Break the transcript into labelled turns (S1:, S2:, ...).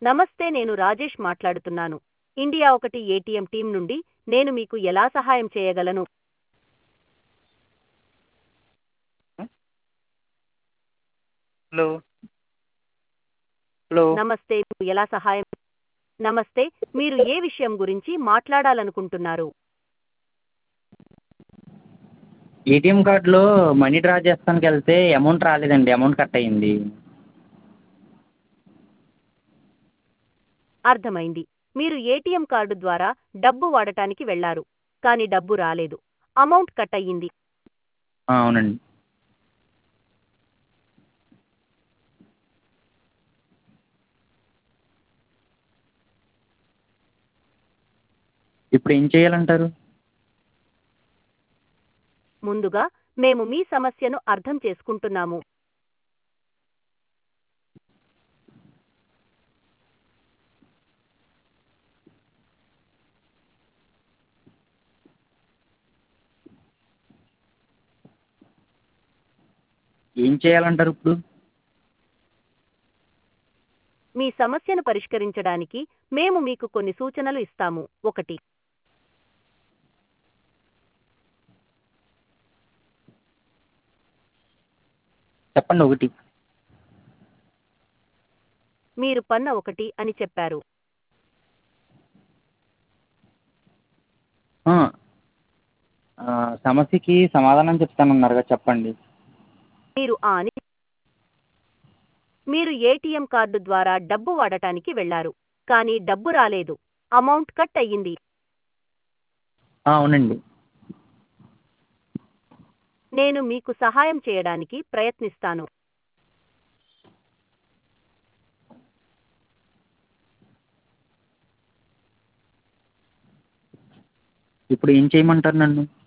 S1: నమస్తే నేను రాజేష్ మాట్లాడుతున్నాను ఇండియా ఒకటి ఏటీఎం టీం నుండి నేను మీకు ఎలా సహాయం చేయగలను
S2: హలో హలో
S1: నమస్తే మీకు ఎలా సహాయం నమస్తే మీరు ఏ విషయం గురించి మాట్లాడాలనుకుంటున్నారు
S2: ఏటీఎం కార్డులో మనీ డ్రా చేస్తానికి వెళ్తే అమౌంట్ రాలేదండి అమౌంట్ కట్ అయ్యింది
S1: అర్థమైంది మీరు ఏటీఎం కార్డు ద్వారా డబ్బు వాడటానికి వెళ్లారు కానీ డబ్బు రాలేదు అమౌంట్ కట్ అయ్యింది
S2: ఆ, అవునండి ఇప్పుడు ఏం చేయాలంటారు
S1: ముందుగా మేము మీ సమస్యను అర్థం చేసుకుంటున్నాము
S2: ఏం చేయాలంటారు ఇప్పుడు
S1: మీ సమస్యను పరిష్కరించడానికి మేము మీకు కొన్ని సూచనలు ఇస్తాము ఒకటి
S2: చెప్పండి ఒకటి
S1: మీరు పన్న ఒకటి అని చెప్పారు
S2: ఆ, ఆ, సమస్యకి సమాధానం చెప్తానన్నారుగా చెప్పండి
S1: మీరు ఆ అని మీరు ఏటీఎం కార్డు ద్వారా డబ్బు వాడటానికి వెళ్లారు కానీ డబ్బు రాలేదు అమౌంట్ కట్ అయ్యింది
S2: ఆ, అవునండి
S1: నేను మీకు సహాయం చేయడానికి ప్రయత్నిస్తాను
S2: ఇప్పుడు ఏం చేయమంటారు నన్ను